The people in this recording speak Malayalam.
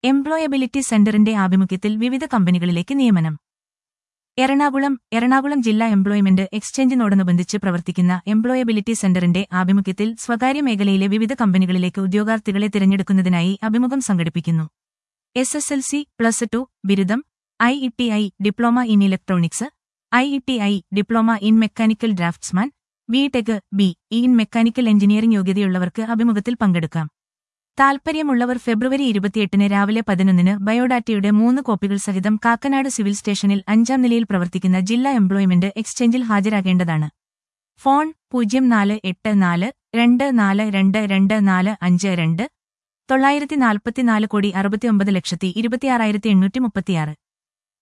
എംപ്ലോയബിലിറ്റി സെന്ററിന്റെ ആഭിമുഖ്യത്തിൽ വിവിധ കമ്പനികളിലേക്ക് നിയമനം എറണാകുളം എറണാകുളം ജില്ലാ എംപ്ലോയ്മെന്റ് എക്സ്ചേഞ്ചിനോടനുബന്ധിച്ച് പ്രവർത്തിക്കുന്ന എംപ്ലോയബിലിറ്റി സെന്ററിന്റെ ആഭിമുഖ്യത്തിൽ സ്വകാര്യ മേഖലയിലെ വിവിധ കമ്പനികളിലേക്ക് ഉദ്യോഗാർത്ഥികളെ തിരഞ്ഞെടുക്കുന്നതിനായി അഭിമുഖം സംഘടിപ്പിക്കുന്നു S S L C plus two ബിരുദം I E T I diploma in electronics I E T I diploma in mechanical draftsman B tech B in mechanical engineering യോഗ്യതയുള്ളവർക്ക് അഭിമുഖത്തിൽ പങ്കെടുക്കാം താൽപ്പര്യമുള്ളവർ ഫെബ്രുവരി ഇരുപത്തിയെട്ടിന് രാവിലെ പതിനൊന്നിന് ബയോഡാറ്റയുടെ മൂന്ന് കോപ്പികൾ സഹിതം കാക്കനാട് സിവിൽ സ്റ്റേഷനിൽ അഞ്ചാം നിലയിൽ പ്രവർത്തിക്കുന്ന ജില്ലാ എംപ്ലോയ്മെന്റ് എക്സ്ചേഞ്ചിൽ ഹാജരാകേണ്ടതാണ് ഫോൺ പൂജ്യം നാല് എട്ട് നാല് രണ്ട് നാല് രണ്ട് രണ്ട് നാല് അഞ്ച് രണ്ട് തൊള്ളായിരത്തി നാൽപ്പത്തിനാല് കോടി അറുപത്തിയൊമ്പത് ലക്ഷത്തി ഇരുപത്തിയാറായിരത്തി എണ്ണൂറ്റി മുപ്പത്തിയാറ്